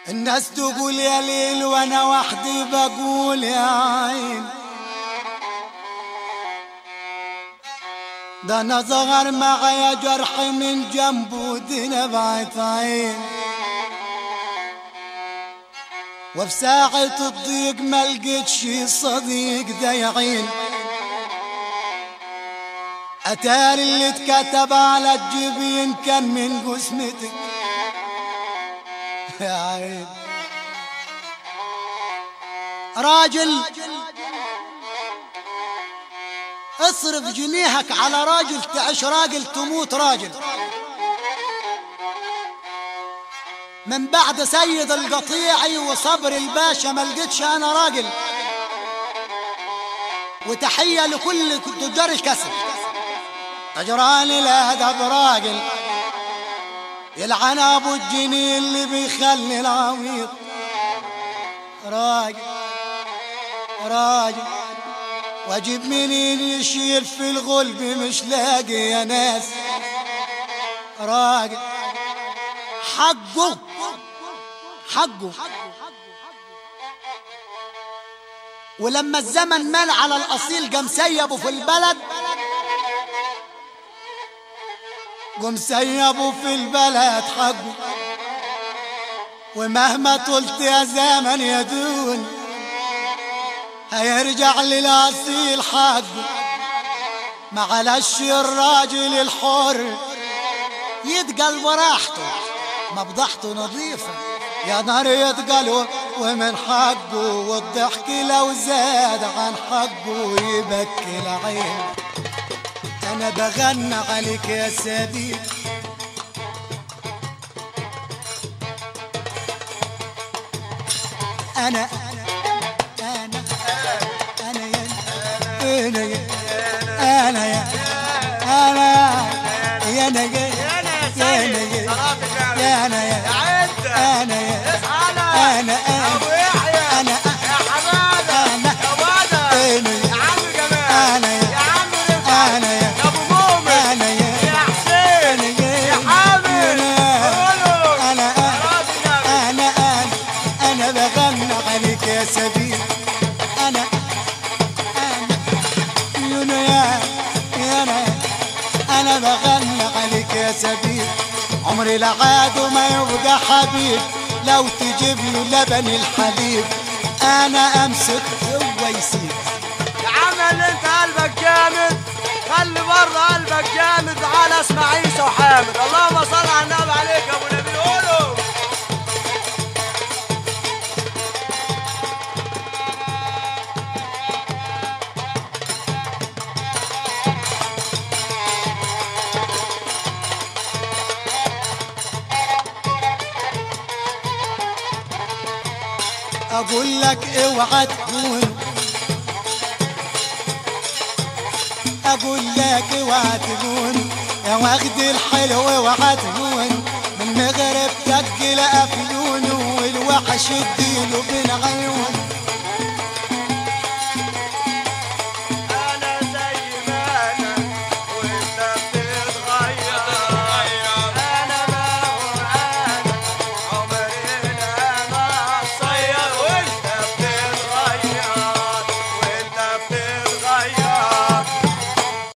الناس تقول يا ليل وانا وحدي بقول يا عين ده انا صغر معايا جرح من جنبه دي نبعت عين وفي ساعة الضيق ما لقيتش صديق ده يعين أتاري اللي اتكتب على الجبين كان من قسمتك يا عين راجل اصرف جنيهك على راجل تعيش راجل تموت راجل من بعد سيد القطيعي وصبر الباشا ما لقيتش انا راجل وتحيه لكل تجار الكسر اجران الادب راجل يلعن ابو الجنين اللي بيخلي العويط راجل راجل واجيب منين يشيل في الغلب مش لاقي يا ناس راجل حقه حقه ولما الزمن مال على الاصيل قام سيبه في البلد قام سيبه في البلد حقه ومهما طلت يا زمن يا دون هيرجع للاصيل حقه معلش الراجل الحر يتقل براحته مفضحته نظيفة يا نار يتقل ومن حقه والضحك لو زاد عن حقه يبكي العين انا بغنى عليك يا سبيل انا انا انا يا انا يا انا يا انا يا انا يا يا انا يا يا انا يا انا يا انا انا انا انا انا يا انا يا انا يا انا يا انا انا انا انا بغنى عليك يا سبيل انا انا يونو يا يا انا انا بغنى عليك يا سبيل عمري لا عاد وما يبقى حبيب لو تجيب له لبن الحليب انا امسك هو يسيب يا عم اللي انت قلبك جامد خلي بره قلبك جامد على اسمع عيسى وحامد اللهم صل على النبي عليك يا ابو نبيل قولوا اقول لك اوعى تكون اقول لك اوعى تكون يا واخد الحلو اوعى تكون من مغرب تقل افيون والوحش اديله بالعيون